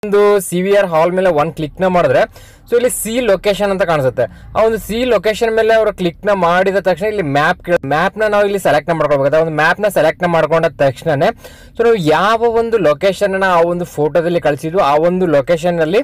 ಒಂದು C we are ಹಾಲ್ ಮೇಲೆ ಒಂದು ಕ್ಲಿಕ್ನ ಮಾಡಿದ್ರೆ ಸೊ ಇಲ್ಲಿ ಸಿ ಲೊಕೇಶನ್ ಅಂತ ಕಾಣಿಸುತ್ತೆ ಆ ಒಂದು ಸಿ ಲೊಕೇಶನ್ ಮೇಲೆ ಅವರು ಕ್ಲಿಕ್ನ ಮಾಡಿದ ತಕ್ಷಣ ಇಲ್ಲಿ ಮ್ಯಾಪ್ ಮ್ಯಾಪ್ನ ನಾವು ಇಲ್ಲಿ ಸೆಲೆಕ್ಟ್ ಮಾಡ್ಕೊಳ್ಬೇಕು ಆ ಒಂದು ಮ್ಯಾಪ್ನ ಸೆಲೆಕ್ಟ್ ಮಾಡ್ಕೊಂಡ ತಕ್ಷಣನೇ ಸೊ ನಾವು ಯಾವ ಒಂದು ಲೊಕೇಶನ್ ಆ ಒಂದು ಫೋಟೋದಲ್ಲಿ ಕಳಿಸಿದ್ವು ಆ ಒಂದು ಲೊಕೇಶನ್ ಅಲ್ಲಿ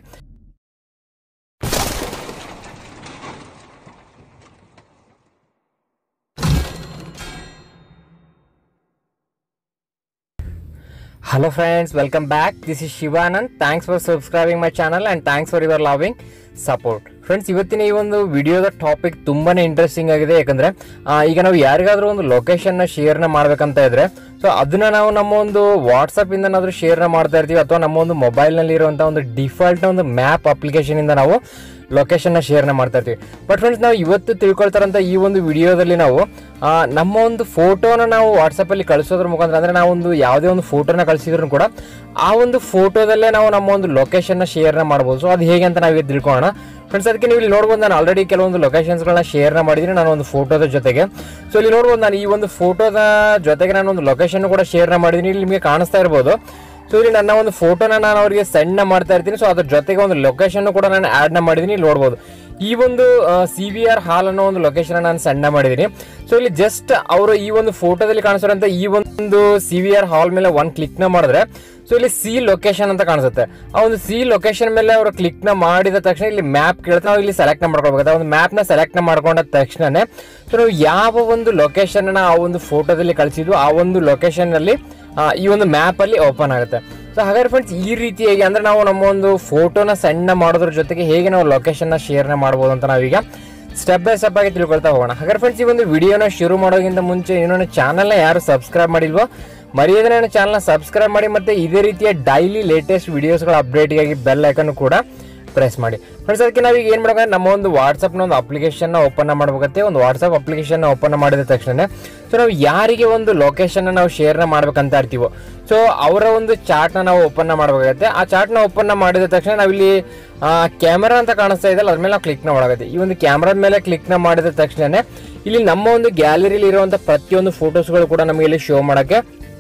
Hello friends, welcome back. This is Shivanand. Thanks for subscribing my channel and thanks for your loving support friends ಇವತ್ತಿನ ಈ ಒಂದು ವಿಡಿಯೋದ ಟಾಪಿಕ್ ತುಂಬಾನೇ ಇಂಟ್ರೆಸ್ಟಿಂಗ್ ಆಗಿದೆ ಯಾಕಂದ್ರೆ ಆ, ಈಗ ನಾವು ಯಾರಿಗಾದ್ರೂ ಒಂದು ಲೊಕೇಶನ್ನ ಶೇರ್ನ ಮಾಡ್ಬೇಕಂತ ಇದ್ರೆ ಸೊ ಅದನ್ನ ನಾವು ನಮ್ಮ ಒಂದು ವಾಟ್ಸಪ್ ಇಂದ ಏನಾದ್ರೂ ಶೇರ್ನ ಮಾಡ್ತಾ ಇರ್ತೀವಿ ಅಥವಾ ನಮ್ಮ ಒಂದು ಮೊಬೈಲ್ ನಲ್ಲಿ ಇರುವಂತಹ ಒಂದು ಡಿಫಾಲ್ಟ್ ಒಂದು ಮ್ಯಾಪ್ ಅಪ್ಲಿಕೇಶನ್ ಇಂದ ನಾವು ಲೊಕೇಶನ್ನ ಶೇರ್ನ ಮಾಡ್ತಾ ಇರ್ತೀವಿ ಬಟ್ ಫ್ರೆಂಡ್ಸ್ ನಾವು ಇವತ್ತು ತಿಳ್ಕೊಳ್ತಾರಂತ ಈ ಒಂದು ವಿಡಿಯೋದಲ್ಲಿ ನಾವು ಆ, ನಮ್ಮ ಒಂದು ಫೋಟೋನ ನಾವು ವಾಟ್ಸಪ್ಪಲ್ಲಿ ಕಳಿಸೋದ್ರ ಮುಖಾಂತರ ಅಂದರೆ ನಾವು ಒಂದು ಯಾವುದೇ ಒಂದು ಫೋಟೋನ ಕಳಿಸಿದ್ರು ಕೂಡ ಆ ಒಂದು ಫೋಟೋದಲ್ಲೇ ನಾವು ನಮ್ಮ ಒಂದು ಲೊಕೇಶನ್ನ ಶೇರ್ನ ಮಾಡ್ಬೋದು ಸೊ ಅದು ಹೇಗೆ ಅಂತ ನಾವೀಗ ತಿಳ್ಕೊಳ್ಳೋಣ ಫ್ರೆಂಡ್ಸ್ ಅದಕ್ಕೆ ನೀವು ಇಲ್ಲಿ ನೋಡ್ಬೋದು ನಾನು ಆಲ್ರೆಡಿ ಕೆಲವೊಂದು ಲೊಕೇಶನ್ಸ್ಗಳನ್ನ ಶೇರ್ನ ಮಾಡಿದ್ದೀನಿ ನಾನು ಒಂದು ಫೋಟೋದ ಜೊತೆಗೆ ಸೊ ಇಲ್ಲಿ ನೋಡ್ಬೋದು ನಾನು ಈ ಒಂದು ಫೋಟೋದ ಜೊತೆಗೆ ನಾನು ಒಂದು ಲೊಕೇಶನ್ ಕೂಡ ಶೇರ್ನ ಮಾಡಿದ್ದೀನಿ ಇಲ್ಲಿ ನಿಮಗೆ ಕಾಣಿಸ್ತಾ ಇರ್ಬೋದು ಸೊ ಇಲ್ಲಿ ನನ್ನ ಒಂದು ಫೋಟೋನ ನಾನು ಅವರಿಗೆ ಸೆಂಡ್ ಮಾಡ್ತಾ ಇರ್ತೀನಿ ಸೊ ಅದ್ರ ಜೊತೆಗೆ ಒಂದು ಲೊಕೇಶನ್ ಕೂಡ ನಾನು ಆ್ಯಡ್ನ ಮಾಡಿದ್ದೀನಿ ಇಲ್ಲಿ ನೋಡ್ಬೋದು ಈ ಒಂದು ಸಿ ವಿ ಆರ್ ಹಾಲ್ ಅನ್ನೋ ಒಂದು ಲೊಕೇಶನ್ ನಾನು ಸಣ್ಣ ಮಾಡಿದ್ದೀನಿ ಸೊ ಇಲ್ಲಿ ಜಸ್ಟ್ ಅವರು ಈ ಒಂದು ಫೋಟೋದಲ್ಲಿ ಕಾಣಿಸಿರೋಂಥ ಈ ಒಂದು ಸಿ ವಿ ಆರ್ ಹಾಲ್ ಮೇಲೆ ಒಂದು ಕ್ಲಿಕ್ನ ಮಾಡಿದ್ರೆ ಸೊ ಇಲ್ಲಿ ಸಿ ಲೊಕೇಶನ್ ಅಂತ ಕಾಣಿಸುತ್ತೆ ಆ ಒಂದು ಸಿ ಲೊಕೇಶನ್ ಮೇಲೆ ಅವರು ಕ್ಲಿಕ್ನ ಮಾಡಿದ ತಕ್ಷಣ ಇಲ್ಲಿ ಮ್ಯಾಪ್ ಕೇಳ್ತಾ ನಾವು ಇಲ್ಲಿ ಸೆಲೆಕ್ಟ್ ಮಾಡ್ಕೊಳ್ಬೇಕು ಆ ಒಂದು ಮ್ಯಾಪ್ನ ಸೆಲೆಕ್ಟ್ ಮಾಡ್ಕೊಂಡ ತಕ್ಷಣನೇ ಸೊ ನಾವು ಯಾವ ಒಂದು ಲೊಕೇಶನ್ ಆ ಒಂದು ಫೋಟೋದಲ್ಲಿ ಕಳಿಸಿದ್ವು ಆ ಒಂದು ಲೊಕೇಶನ್ ಅಲ್ಲಿ ಆ, ಈ ಒಂದು ಮ್ಯಾಪ್ ಅಲ್ಲಿ ಓಪನ್ ಆಗುತ್ತೆ ಸೊ ಹಾಗಾದ್ರೆ ಫ್ರೆಂಡ್ಸ್ ಈ ರೀತಿಯಾಗಿ ಅಂದ್ರೆ ನಾವು ನಮ್ಮ ಒಂದು ಫೋಟೋನ ಸಣ್ಣ ಮಾಡೋದ್ರ ಜೊತೆಗೆ ಹೇಗೆ ನಾವು ಲೊಕೇಶನ್ನ ಶೇರ್ನ ಮಾಡ್ಬೋದು ಅಂತ ನಾವೀಗ ಸ್ಟೆಪ್ ಬೈ ಸ್ಟೆಪ್ ಆಗಿ ತಿಳ್ಕೊಳ್ತಾ ಹೋಗೋಣ ಹಾಗಾದ್ರೆ ಫ್ರೆಂಡ್ಸ್ ಈ ಒಂದು ವಿಡಿಯೋನ ಶುರು ಮಾಡೋಕ್ಕಿಂತ ಮುಂಚೆ ಇನ್ನೊಂದು ಚಾನಲ್ನ ಯಾರು ಸಬ್ಸ್ಕ್ರೈಬ್ ಮಾಡಿಲ್ವೋ ಮರೆಯದೆ ನನ್ನ ಚಾನಲ್ನ ಸಬ್ಸ್ಕ್ರೈಬ್ ಮಾಡಿ ಮತ್ತೆ ಇದೇ ರೀತಿಯ ಡೈಲಿ ಲೇಟೆಸ್ಟ್ ವಿಡಿಯೋಸ್ಗಳ ಅಪ್ಡೇಟ್ಗಾಗಿ ಬೆಲ್ ಐಕನ್ ಕೂಡ ಪ್ರೆಸ್ ಮಾಡಿ ಫ್ರೆಂಡ್ಸ್ ಅದಕ್ಕೆ ನಾವೀಗ ಏನು ಮಾಡ್ಬೇಕು ನಮ್ಮ ಒಂದು ವಾಟ್ಸಪ್ನ ಒಂದು ಅಪ್ಲಿಕೇಶನ್ನ ಓಪನ್ ಮಾಡಬೇಕಾಗುತ್ತೆ ಒಂದು ವಾಟ್ಸಪ್ ಅಪ್ಲಿಕೇಶನ್ ಓಪನ್ ಮಾಡಿದ ತಕ್ಷಣ ಸೊ ನಾವು ಯಾರಿಗೆ ಒಂದು ಲೊಕೇಶನ್ ನಾವು ಶೇರ್ನ ಮಾಡ್ಬೇಕಂತ ಇರ್ತೀವೋ ಸೊ ಅವರ ಒಂದು ಚಾರ್ಟ್ನ ನಾವು ಓಪನ್ ಮಾಡಬೇಕಾಗುತ್ತೆ ಆ ಚಾರ್ಟ್ನ ಓಪನ್ ಮಾಡಿದ ತಕ್ಷಣ ನಾವಿಲ್ಲಿ ಕ್ಯಾಮೆರಾ ಅಂತ ಕಾಣಿಸ್ತಾ ಇದೆಯಲ್ಲ ಅದ್ರ ಮೇಲೆ ನಾವು ಕ್ಲಿಕ್ನ ಮಾಡಾಗುತ್ತೆ ಈ ಒಂದು ಕ್ಯಾಮ್ರಾದ ಮೇಲೆ ಕ್ಲಿಕ್ನ ಮಾಡಿದ ತಕ್ಷಣ ಇಲ್ಲಿ ನಮ್ಮ ಒಂದು ಗ್ಯಾಲರಿಲಿ ಇರುವಂಥ ಪ್ರತಿಯೊಂದು ಫೋಟೋಸ್ಗಳು ಕೂಡ ನಮಗೆ ಇಲ್ಲಿ ಶೋ ಮಾಡೋಕ್ಕೆ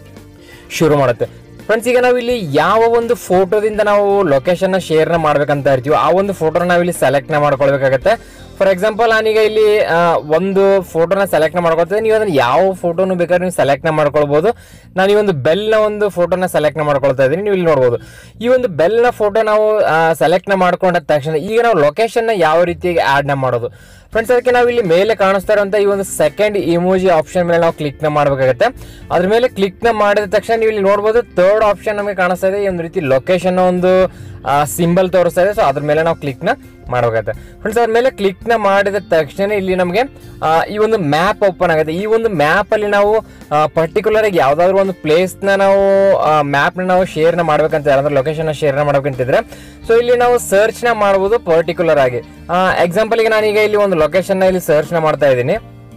ಶುರು ಮಾಡುತ್ತೆ ಫ್ರೆಂಡ್ಸ್ ಈಗ ನಾವು ಇಲ್ಲಿ ಯಾವ ಒಂದು ಫೋಟೋದಿಂದ ನಾವು ಲೊಕೇಶನ್ನ ಶೇರ್ನ ಮಾಡ್ಬೇಕಂತ ಇರ್ತೀವಿ ಆ ಒಂದು ಫೋಟೋನ ನಾವಿಲ್ಲಿ ಸೆಲೆಕ್ಟ್ನ ಮಾಡ್ಕೊಳ್ಬೇಕಾಗತ್ತೆ ಫಾರ್ ಎಕ್ಸಾಂಪಲ್ ನಾನೀಗ ಇಲ್ಲಿ ಆ, ಒಂದು ಫೋಟೋನ ಸೆಲೆಕ್ಟ್ನ ಮಾಡ್ಕೊಳ್ತೇವೆ ನೀವು ಅದನ್ನ ಯಾವ ಫೋಟೋನು ಬೇಕಾದ್ರೆ ನೀವು ಸೆಲೆಕ್ಟ್ನ ಮಾಡ್ಕೊಳ್ಬೋದು ನಾನು ಈ ಒಂದು ಬೆಲ್ನ ಒಂದು ಫೋಟೋನ ಸೆಲೆಕ್ಟ್ನ ಮಾಡ್ಕೊಳ್ತಾ ಇದ್ದೀನಿ ನೀವು ಇಲ್ಲಿ ನೋಡ್ಬೋದು ಈ ಒಂದು ಬೆಲ್ನ ಫೋಟೋ ನಾವು ಸೆಲೆಕ್ಟ್ನ ಮಾಡ್ಕೊಂಡ ತಕ್ಷಣ ಈಗ ನಾವು ಲೊಕೇಶನ್ನ ಯಾವ ರೀತಿಯಾಗಿ ಆ್ಯಡ್ನ ಮಾಡೋದು ಫ್ರೆಂಡ್ಸ್ ಅದಕ್ಕೆ ನಾವು ಇಲ್ಲಿ ಮೇಲೆ ಕಾಣಿಸ್ತಾ ಇರುವಂತ ಈ ಒಂದು ಸೆಕೆಂಡ್ ಇಮೋಜಿ ಆಪ್ಷನ್ ಮೇಲೆ ನಾವು ಕ್ಲಿಕ್ನ ಮಾಡಬೇಕಾಗುತ್ತೆ ಅದ್ರ ಮೇಲೆ ಕ್ಲಿಕ್ನ ಮಾಡಿದ ತಕ್ಷಣ ನೀವು ಇಲ್ಲಿ ನೋಡ್ಬೋದು ಥರ್ಡ್ ಆಪ್ಷನ್ ನಮಗೆ ಕಾಣಿಸ್ತಾ ಇದೆ ಈ ಒಂದು ರೀತಿ ಲೊಕೇಶನ್ ಒಂದು ಸಿಂಬಲ್ ತೋರಿಸ್ತಾ ಇದೆ ಸೊ ಅದ್ರ ಮೇಲೆ ನಾವು ಕ್ಲಿಕ್ನ ಮಾಡಬೇಕಾಗುತ್ತೆ ಫ್ರೆಂಡ್ಸ್ ಅದ್ರ ಮೇಲೆ ಕ್ಲಿಕ್ನ ಮಾಡಿದ ತಕ್ಷಣ ಇಲ್ಲಿ ನಮಗೆ ಆ, ಈ ಒಂದು ಮ್ಯಾಪ್ ಓಪನ್ ಆಗುತ್ತೆ ಈ ಒಂದು ಮ್ಯಾಪ್ ಅಲ್ಲಿ ನಾವು ಪರ್ಟಿಕ್ಯುಲರ್ ಆಗಿ ಯಾವ್ದಾದ್ರು ಒಂದು ಪ್ಲೇಸ್ ನ ನಾವು ಮ್ಯಾಪ್ ನ ನಾವು ಶೇರ್ನ ಮಾಡ್ಬೇಕಂತ ಅಂದ್ರೆ ಲೊಕೇಶನ್ ಶೇರ್ನ ಮಾಡ್ಬೇಕಂತಿದ್ರೆ ಸೊ ಇಲ್ಲಿ ನಾವು ಸರ್ಚ್ ನ ಮಾಡಬಹುದು ಪರ್ಟಿಕ್ಯುಲರ್ ಆಗಿ ಎಕ್ಸಾಂಪಲ್ ಗೆ ನಾನೀಗ ಇಲ್ಲಿ ಒಂದು ಲೊಕೇಶನ್ ನ ಇಲ್ಲಿ ಸರ್ಚ್ ನ ಮಾಡ್ತಾ ಇದ್ದೀನಿ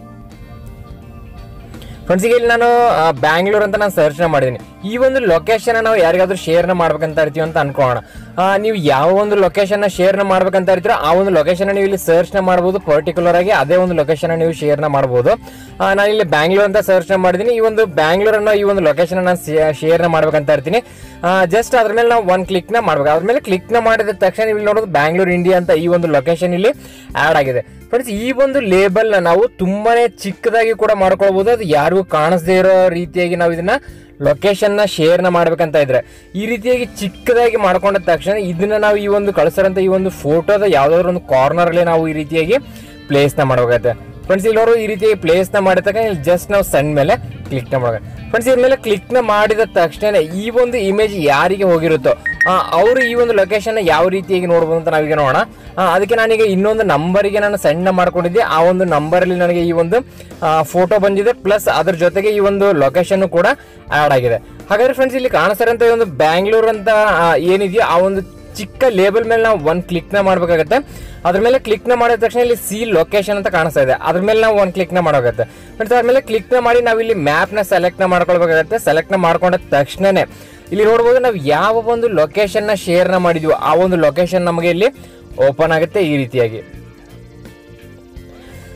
ಫ್ರೆಂಡ್ಸ್ ಈಗ ಇಲ್ಲಿ ನಾನು ಆ, ಬ್ಯಾಂಗ್ಳೂರ್ ಅಂತ ನಾನು ಸರ್ಚ್ ಮಾಡಿದ್ದೀನಿ ಈ ಒಂದು ಲೊಕೇಶನ್ ನಾವು ಯಾರಿಗಾದ್ರೂ ಶೇರ್ನ ಮಾಡ್ಬೇಕಂತ ಇರ್ತೀವಿ ಅಂತ ಅನ್ಕೋಣ ಆ, ನೀವು ಯಾವ ಒಂದು ಲೊಕೇಶನ್ ಶೇರ್ನ ಮಾಡ್ಬೇಕಂತ ಇರ್ತೀರೋ ಆ ಒಂದು ಲೊಕೇಶನ್ ನೀವು ಇಲ್ಲಿ ಸರ್ಚ್ ನ ಮಾಡಬಹುದು ಪರ್ಟಿಕ್ಯುಲರ್ ಆಗಿ ಅದೇ ಒಂದು ಲೊಕೇಶನ್ ನೀವು ಶೇರ್ನ ಮಾಡಬಹುದು ನಾನು ಇಲ್ಲಿ ಬ್ಯಾಂಗ್ಳೂರ್ ಅಂತ ಸರ್ಚ್ ಮಾಡಿದ್ದೀನಿ ಈ ಒಂದು ಬ್ಯಾಂಗ್ಳೂರ್ ಅನ್ನೋ ಈ ಒಂದು ಲೊಕೇಶನ್ ನಾನು ಶೇರ್ನ ಮಾಡ್ಬೇಕಂತ ಇರ್ತೀನಿ ಜಸ್ಟ್ ಅದ್ರ ಮೇಲೆ ನಾವು ಒಂದು ಕ್ಲಿಕ್ ನ ಮಾಡ್ಬೇಕು ಅದ್ರ ಮೇಲೆ ಕ್ಲಿಕ್ ನ ಮಾಡಿದ ತಕ್ಷಣ ನೀವು ಇಲ್ಲಿ ನೋಡೋದು ಬ್ಯಾಂಗ್ಳೂರ್ ಇಂಡಿಯಾ ಅಂತ ಈ ಒಂದು ಲೊಕೇಶನ್ ಇಲ್ಲಿ ಆಡ್ ಆಗಿದೆ ಫ್ರೆಂಡ್ಸ್ ಈ ಒಂದು ಲೇಬಲ್ ನ ನಾವು ತುಂಬಾನೇ ಚಿಕ್ಕದಾಗಿ ಕೂಡ ಮಾಡ್ಕೊಳ್ಬಹುದು ಅದು ಯಾರಿಗೂ ಕಾಣಿಸದೇ ಇರೋ ರೀತಿಯಾಗಿ ನಾವು ಇದನ್ನ ಲೊಕೇಶನ್ ನ ಶೇರ್ ನ ಮಾಡ್ಬೇಕಂತ ಇದ್ರೆ ಈ ರೀತಿಯಾಗಿ ಚಿಕ್ಕದಾಗಿ ಮಾಡ್ಕೊಂಡ ತಕ್ಷಣ ಇದನ್ನ ನಾವು ಈ ಒಂದು ಕಳಿಸಿರೋಂಥ ಈ ಒಂದು ಫೋಟೋದ ಯಾವ್ದಾದ್ರು ಒಂದು ಕಾರ್ನರ್ ಅಲ್ಲಿ ನಾವು ಈ ರೀತಿಯಾಗಿ ಪ್ಲೇಸ್ ನ ಮಾಡ್ಬೇಕಾಗತ್ತೆ ಫ್ರೆಂಡ್ಸ್ ಇಲ್ಲಿ ನೋಡು ಈ ರೀತಿಯಾಗಿ ಪ್ಲೇಸ್ ನ ಮಾಡಿದ ತಕ್ಷಣ ಇಲ್ಲಿ ಜಸ್ಟ್ ನಾವು ಸಣ್ಣ ಮೇಲೆ ಕ್ಲಿಕ್ ನ ಮಾಡಬೇಕು ಫ್ರೆಂಡ್ಸ್ ಇದ್ರ ಮೇಲೆ ಕ್ಲಿಕ್ ನ ಮಾಡಿದ ತಕ್ಷಣ ಈ ಒಂದು ಇಮೇಜ್ ಯಾರಿಗೆ ಹೋಗಿರುತ್ತೋ ಅವರು ಈ ಒಂದು ಲೊಕೇಶನ್ ಯಾವ ರೀತಿಯಾಗಿ ನೋಡ್ಬೋದು ಅಂತ ನಾವೀಗ ನೋಡೋಣ ಆ, ಅದಕ್ಕೆ ನಾನೀಗ ಇನ್ನೊಂದು ನಂಬರಿಗೆ ನಾನು ಸಣ್ಣ ಮಾಡ್ಕೊಂಡಿದ್ದೆ ಆ ಒಂದು ನಂಬರಲ್ಲಿ ನನಗೆ ಈ ಒಂದು ಫೋಟೋ ಬಂದಿದೆ ಪ್ಲಸ್ ಅದ್ರ ಜೊತೆಗೆ ಈ ಒಂದು ಲೊಕೇಶನ್ ಕೂಡ ಆಡ್ ಆಗಿದೆ ಹಾಗಾದ್ರೆ ಫ್ರೆಂಡ್ಸ್ ಇಲ್ಲಿ ಕಾಣಿಸ್ತಾರಂತ ಈ ಒಂದು ಬ್ಯಾಂಗ್ಳೂರ್ ಅಂತ ಆ, ಏನಿದೆಯೋ ಆ ಒಂದು ಚಿಕ್ಕ ಲೇಬಲ್ ಮೇಲೆ ನಾವು ಒಂದು ಕ್ಲಿಕ್ನ ಮಾಡಬೇಕಾಗತ್ತೆ ಅದ್ರ ಮೇಲೆ ಕ್ಲಿಕ್ನ ಮಾಡಿದ ತಕ್ಷಣ ಇಲ್ಲಿ ಸಿ ಲೊಕೇಶನ್ ಅಂತ ಕಾಣಿಸ್ತಾ ಇದೆ ಅದ್ರ ಮೇಲೆ ನಾವು ಒಂದು ಕ್ಲಿಕ್ನ ಮಾಡೋಗುತ್ತೆ ಫ್ರೆಂಡ್ಸ್ ಅದ್ರ ಮೇಲೆ ಕ್ಲಿಕ್ನ ಮಾಡಿ ನಾವು ಇಲ್ಲಿ ಮ್ಯಾಪ್ನ ಸೆಲೆಕ್ಟ್ನ ಮಾಡ್ಕೊಳ್ಬೇಕಾಗತ್ತೆ ಸೆಲೆಕ್ಟ್ನ ಮಾಡ್ಕೊಂಡ ತಕ್ಷಣನೇ ಇಲ್ಲಿ ನೋಡ್ಬೋದು ನಾವು ಯಾವ ಒಂದು ಲೊಕೇಶನ್ನ ಶೇರ್ನ ಮಾಡಿದ್ವಿ ಆ ಒಂದು ಲೊಕೇಶನ್ ನಮಗೆ ಇಲ್ಲಿ ಓಪನ್ ಆಗುತ್ತೆ ಈ ರೀತಿಯಾಗಿ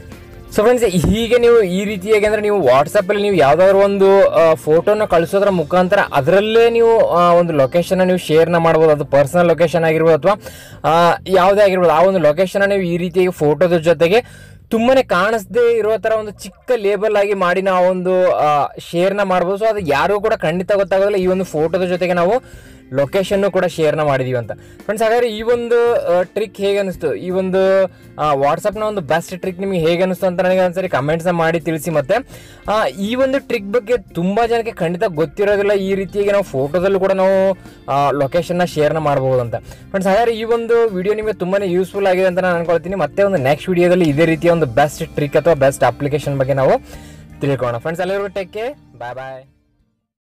ಸೊ ಫ್ರೆಂಡ್ಸ್ ಹೀಗೆ ನೀವು ಈ ರೀತಿಯಾಗಿ ಅಂದರೆ ನೀವು ವಾಟ್ಸಪ್ಪಲ್ಲಿ ನೀವು ಯಾವುದಾದ್ರು ಒಂದು ಫೋಟೋನ ಕಳಿಸೋದ್ರ ಮುಖಾಂತರ ಅದರಲ್ಲೇ ನೀವು ಆ, ಒಂದು ಲೊಕೇಶನ್ನ ನೀವು ಶೇರ್ನ ಮಾಡ್ಬೋದು ಅದು ಪರ್ಸನಲ್ ಲೊಕೇಶನ್ ಆಗಿರ್ಬೋದು ಅಥವಾ ಯಾವುದೇ ಆಗಿರ್ಬೋದು ಆ ಒಂದು ಲೊಕೇಶನ್ನ ನೀವು ಈ ರೀತಿಯಾಗಿ ಫೋಟೋದ ಜೊತೆಗೆ ತುಂಬಾನೇ ಕಾಣಿಸದೇ ಇರೋ ಥರ ಒಂದು ಚಿಕ್ಕ ಲೇಬಲ್ ಆಗಿ ಮಾಡಿ ನಾವು ಒಂದು ಶೇರ್ನ ಮಾಡ್ಬೋದು ಸೊ ಅದು ಯಾರಿಗೂ ಕೂಡ ಖಂಡಿತ ಗೊತ್ತಾಗೋದಿಲ್ಲ ಈ ಒಂದು ಫೋಟೋದ ಜೊತೆಗೆ ನಾವು ಲೊಕೇಶನ್ನು ಕೂಡ ಶೇರ್ನ ಮಾಡಿದೀವಿ ಅಂತ ಫ್ರೆಂಡ್ಸ್ ಹಾಗಾದ್ರೆ ಈ ಒಂದು ಟ್ರಿಕ್ ಹೇಗೆ ಅನಿಸ್ತು ಈ ಒಂದು ವಾಟ್ಸಪ್ನ ಒಂದು ಬೆಸ್ಟ್ ಟ್ರಿಕ್ ನಿಮಗೆ ಹೇಗೆ ಅನಿಸ್ತು ಅಂತ ನನಗೆ ಒಂದ್ಸರಿ ಕಮೆಂಟ್ಸ್ನ ಮಾಡಿ ತಿಳಿಸಿ ಮತ್ತೆ ಆ, ಈ ಒಂದು ಟ್ರಿಕ್ ಬಗ್ಗೆ ತುಂಬ ಜನಕ್ಕೆ ಖಂಡಿತ ಗೊತ್ತಿರೋದಿಲ್ಲ ಈ ರೀತಿಯಾಗಿ ನಾವು ಫೋಟೋದಲ್ಲೂ ಕೂಡ ನಾವು ಲೊಕೇಶನ್ನ ಶೇರ್ನ ಮಾಡಬಹುದು ಅಂತ ಫ್ರೆಂಡ್ಸ್ ಹಾಗಾದ್ರೆ ಈ ಒಂದು ವಿಡಿಯೋ ನಿಮಗೆ ತುಂಬಾ ಯೂಸ್ಫುಲ್ ಆಗಿದೆ ಅಂತ ನಾನು ಅನ್ಕೊಳ್ತೀನಿ ಮತ್ತೆ ಒಂದು ನೆಕ್ಸ್ಟ್ ವಿಡಿಯೋದಲ್ಲಿ ಇದೇ ರೀತಿಯ ಒಂದು ಬೆಸ್ಟ್ ಟ್ರಿಕ್ ಅಥವಾ ಬೆಸ್ಟ್ ಅಪ್ಲಿಕೇಶನ್ ಬಗ್ಗೆ ನಾವು ತಿಳ್ಕೊಳ್ಳೋಣ ಫ್ರೆಂಡ್ಸ್ ಎಲ್ಲರಿಗೂ ಟೇಕ್ ಬಾಯ್ ಬಾಯ್